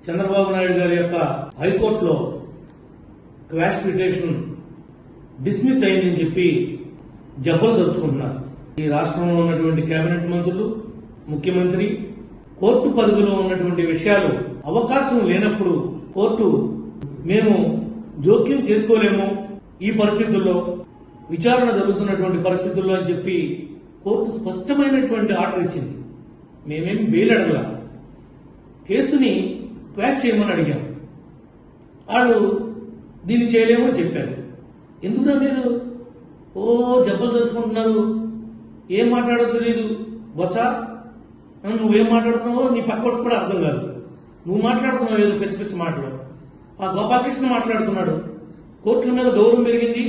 చంద్రబాబు నాయుడు గారి యొక్క హైకోర్టులో క్వాష్ పిటిషన్ డిస్మిస్ అయిందని చెప్పి జబ్బలు చరుచుకుంటున్నారు ఈ రాష్ట్రంలో ఉన్నటువంటి కేబినెట్ మంత్రులు ముఖ్యమంత్రి కోర్టు పరిధిలో ఉన్నటువంటి విషయాలు అవకాశం లేనప్పుడు కోర్టు మేము జోక్యం చేసుకోలేము ఈ పరిస్థితుల్లో విచారణ జరుగుతున్నటువంటి పరిస్థితుల్లో అని చెప్పి కోర్టు స్పష్టమైనటువంటి ఆర్డర్ ఇచ్చింది మేమేం బెయిల్ అడగల కేసుని క్వాష్ చేయమని అడిగాం వాళ్ళు దీన్ని చేయలేము అని చెప్పారు ఎందుకురా మీరు ఓ జబ్బలు తెలుసుకుంటున్నారు ఏం మాట్లాడో తెలియదు బొచ్చా నువ్వేం మాట్లాడుతున్నావో నీ పక్కోడికి కూడా అర్థం కాదు నువ్వు మాట్లాడుతున్నావు ఏదో పిచ్చి పిచ్చి మాటలు ఆ గోపాలకృష్ణ మాట్లాడుతున్నాడు కోర్టుల మీద గౌరవం పెరిగింది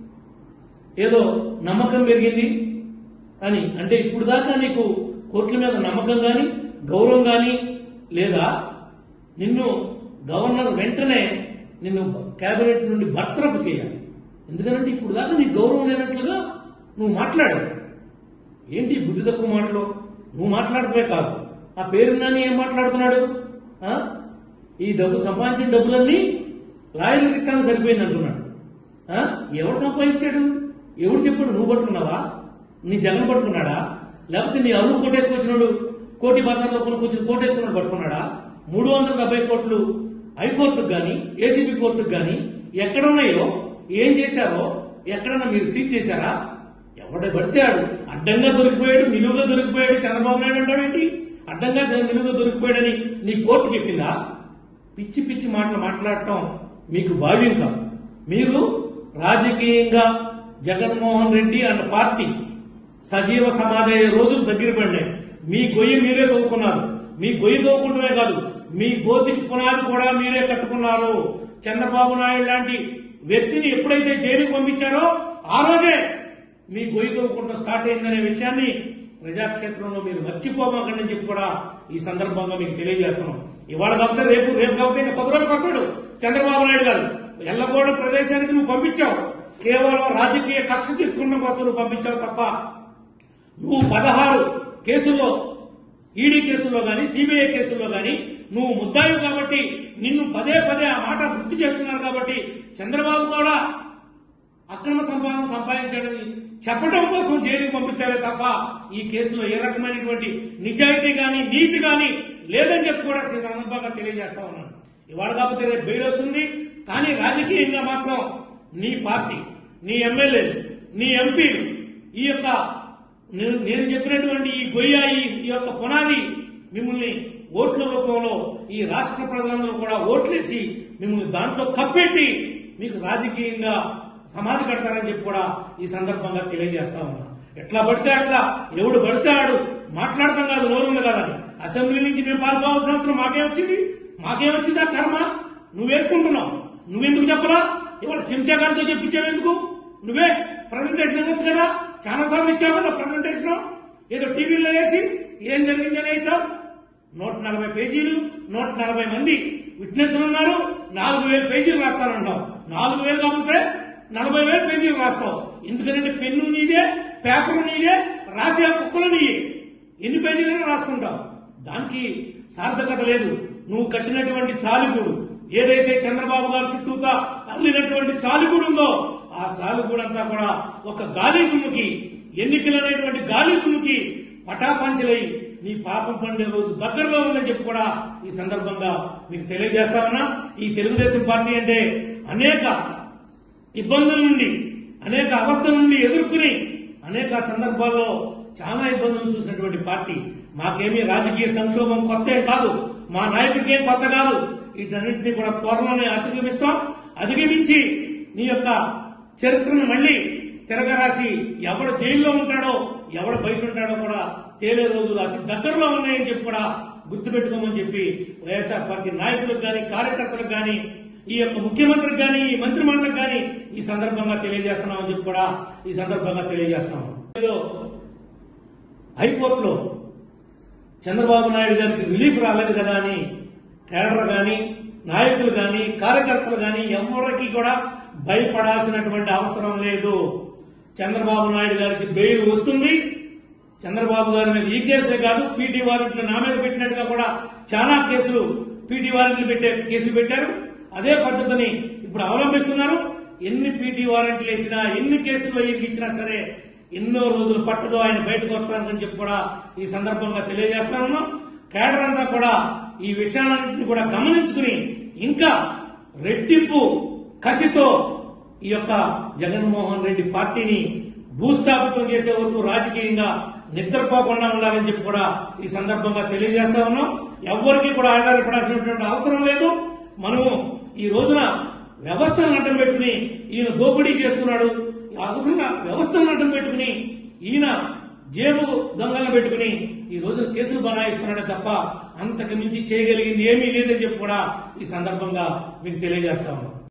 ఏదో నమ్మకం పెరిగింది అని అంటే ఇప్పుడు దాకా నీకు కోర్టుల మీద నమ్మకం కానీ గౌరవం కానీ లేదా నిన్ను గవర్నర్ వెంటనే నిన్ను కేబినెట్ నుండి బర్తరఫ్ చేయాలి ఎందుకంటే ఇప్పుడు దాకా నీకు గౌరవం లేనట్లుగా నువ్వు మాట్లాడావు ఏంటి ఈ బుద్ధి తక్కువ మాటలు నువ్వు మాట్లాడటమే కాదు ఆ పేరున్నాని ఏం మాట్లాడుతున్నాడు ఆ? ఈ డబ్బు సంపాదించిన డబ్బులన్నీ లాయర్లు రిట్టాను సరిపోయింది అంటున్నాడు ఆ? ఎవడు సంపాదించాడు ఎవడు చెప్పాడు నువ్వు పట్టుకున్నావా నీ జగన్ పట్టుకున్నాడా లేకపోతే నీ అరువు కొట్టేసుకొచ్చినాడు కోటి బజార్లో కొనుక్కొచ్చిన కోటేసుకున్నాడు పట్టుకున్నాడా మూడు వందల డెబ్బై కోట్లు హైకోర్టుకు కానీ ఏసీబీ కోర్టుకు కానీ ఎక్కడున్నాయో ఏం చేశారో ఎక్కడన్నా మీరు సీజ్ చేశారా ఎవడ పడితే ఆడు అడ్డంగా దొరికిపోయాడు నిలువుగా దొరికిపోయాడు చంద్రబాబు నాయుడు అంటాడేంటి అడ్డంగా ద- నిలువుగా దొరికిపోయాడని నీ కోర్టు చెప్పిందా పిచ్చి పిచ్చి మాటలు మాట్లాడటం మీకు భావ్యం కాదు మీరు రాజకీయంగా జగన్మోహన్ రెడ్డి అన్న పార్టీ సజీవ సమాధి అయ్యే రోజులు దగ్గర పడినాయి మీ గొయ్యి మీరే తవ్వుకున్నారు మీ గొయ్యి తవ్వుకుంటమే కాదు మీ గోతికి పునాది కూడా మీరే కట్టుకున్నారు చంద్రబాబు నాయుడు లాంటి వ్యక్తిని ఎప్పుడైతే జైలుకు పంపించారో ఆ రోజే మీ గొయ్యి తవ్వుకుంటూ స్టార్ట్ అయిందనే విషయాన్ని ప్రజాక్షేత్రంలో మీరు మర్చిపోమాకండి అని చెప్పి కూడా ఈ సందర్భంగా మీకు తెలియజేస్తున్నాం ఇవాళ కాకపోతే రేపు రేపు కాకపోతే ఇంకా పది రోజులు వస్తాడు చంద్రబాబు నాయుడు గారు ఎల్లగోడ ప్రదేశానికి నువ్వు పంపించావు కేవలం రాజకీయ కక్ష తీర్చుకోవడం కోసం నువ్వు పంపించావు తప్ప నువ్వు పదహారు కేసుల్లో ఈడీ కేసుల్లో గాని సిబిఐ కేసుల్లో గాని నువ్వు ముద్దాయి కాబట్టి నిన్ను పదే పదే ఆ మాట గుర్తు చేస్తున్నారు కాబట్టి చంద్రబాబు కూడా అక్రమ సంపాదన సంపాదించడని చెప్పడం కోసం జైలుకి పంపించారే తప్ప ఈ కేసులో ఏ రకమైనటువంటి నిజాయితీ గాని నీతి గాని లేదని చెప్పి కూడా ఈ సందర్భంగా తెలియజేస్తా ఉన్నాను ఇవాళ కాకపోతే రేపు బెయిల్ వస్తుంది కానీ రాజకీయంగా మాత్రం నీ పార్టీ నీ ఎమ్మెల్యేలు నీ ఎంపీలు ఈ యొక్క నేను నేను చెప్పినటువంటి ఈ గొయ్య ఈ ఈ యొక్క పునాది మిమ్మల్ని ఓట్ల రూపంలో ఈ రాష్ట్ర ప్రజలందరూ కూడా ఓట్లేసి మిమ్మల్ని దాంట్లో కప్పెట్టి మీకు రాజకీయంగా సమాధి కడతారని చెప్పి కూడా ఈ సందర్భంగా తెలియజేస్తా ఉన్నా ఎట్లా పడితే అట్లా ఎవడు పడితే ఆడు మాట్లాడతాం కాదు నోరుంది కాదని అసెంబ్లీ నుంచి మేము పాల్గొవాల్సిన అవసరం మాకేం వచ్చింది మాకేం వచ్చిందా కర్మ నువ్వు వేసుకుంటున్నావు నువ్వెందుకు చెప్పలా ఇవాళ చెంచాగారితో చెప్పించావు ఎందుకు నువ్వే ప్రజెంటేషన్ ఇవ్వచ్చు కదా చాలా సార్లు ఇచ్చావు కదా ప్రజెంటేషన్ ఏదో టీవీలో వేసి ఏం జరిగిందని వేసావు నూట నలభై పేజీలు నూట నలభై మంది విట్నెస్లు ఉన్నారు నాలుగు వేలు పేజీలు రాస్తానంటావు నాలుగు వేలు కాకపోతే నలభై వేలు పేజీలు రాస్తావు ఎందుకంటే పెన్ను నీదే పేపర్ నీదే రాసే కుక్కలు నీయే ఎన్ని పేజీలైనా రాసుకుంటావు దానికి సార్థకత లేదు నువ్వు కట్టినటువంటి చాలిగూడు ఏదైతే చంద్రబాబు గారు చుట్టూతా అల్లినటువంటి చాలిగూడు ఉందో ఆ చాలిగూడంతా కూడా ఒక గాలి దుమ్ముకి ఎన్నికలనేటువంటి గాలి దుమ్ముకి పటాపంచలై నీ పాపం పండే రోజు దగ్గరలో ఉందని చెప్పి కూడా ఈ సందర్భంగా మీకు తెలియజేస్తా ఉన్నా ఈ తెలుగుదేశం పార్టీ అంటే అనేక ఇబ్బందుల నుండి అనేక అవస్థల నుండి ఎదుర్కొని అనేక సందర్భాల్లో చాలా ఇబ్బందులు చూసినటువంటి పార్టీ మాకేమీ రాజకీయ సంక్షోభం కొత్త ఏం కాదు మా నాయకుడికి ఏం కొత్త కాదు వీటన్నింటినీ కూడా త్వరలోనే అధిగమిస్తాం అధిగమించి నీ యొక్క చరిత్రను మళ్ళీ తిరగరాసి ఎవడు జైల్లో ఉంటాడో ఎవడు బయట ఉంటాడో కూడా తేలే రోజులు అతి దగ్గరలో ఉన్నాయని చెప్పి కూడా గుర్తుపెట్టుకోమని చెప్పి వైఎస్ఆర్ పార్టీ నాయకులకు కానీ కార్యకర్తలకు కానీ ఈ యొక్క ముఖ్యమంత్రికి కానీ ఈ మంత్రిమండలికి కానీ ఈ సందర్భంగా తెలియజేస్తున్నామని చెప్పి కూడా ఈ సందర్భంగా తెలియజేస్తున్నాం ఏదో హైకోర్టులో చంద్రబాబు నాయుడు గారికి రిలీఫ్ రాలేదు కదా అని కేడర్ కానీ నాయకులు కానీ కార్యకర్తలు కానీ ఎవరికి కూడా భయపడాల్సినటువంటి అవసరం లేదు చంద్రబాబు నాయుడు గారికి బెయిల్ వస్తుంది చంద్రబాబు గారి మీద ఈ కేసులే కాదు పీటీ వారెంట్లు నా మీద పెట్టినట్టుగా కూడా చాలా కేసులు పీటీ వారెంట్లు పెట్టే కేసులు పెట్టారు అదే పద్ధతిని ఇప్పుడు అవలంబిస్తున్నారు ఎన్ని పీటీ వారెంట్లు వేసినా ఎన్ని కేసులు ఇచ్చినా సరే ఎన్నో రోజులు పట్టదు ఆయన బయటకు వస్తానని చెప్పి కూడా ఈ సందర్భంగా తెలియజేస్తా ఉన్నాం కేడర్ అంతా కూడా ఈ విషయాలన్నింటినీ కూడా గమనించుకుని ఇంకా రెట్టింపు కసితో ఈ యొక్క జగన్మోహన్ రెడ్డి పార్టీని భూస్థాపితం చేసే వరకు రాజకీయంగా నిద్రపోకుండా ఉండాలని చెప్పి కూడా ఈ సందర్భంగా తెలియజేస్తా ఉన్నాం ఎవ్వరికీ కూడా ఆధారపడాల్సినటువంటి అవసరం లేదు మనము ఈ రోజున వ్యవస్థను అడ్డం పెట్టుకుని ఈయన దోపిడీ చేస్తున్నాడు అవసరంగా వ్యవస్థను అడ్డం పెట్టుకుని ఈయన జేబు దొంగలను పెట్టుకుని ఈ రోజున కేసులు బనాయిస్తున్నాడే తప్ప అంతకు మించి చేయగలిగింది ఏమీ లేదని చెప్పి కూడా ఈ సందర్భంగా మీకు తెలియజేస్తా ఉన్నాం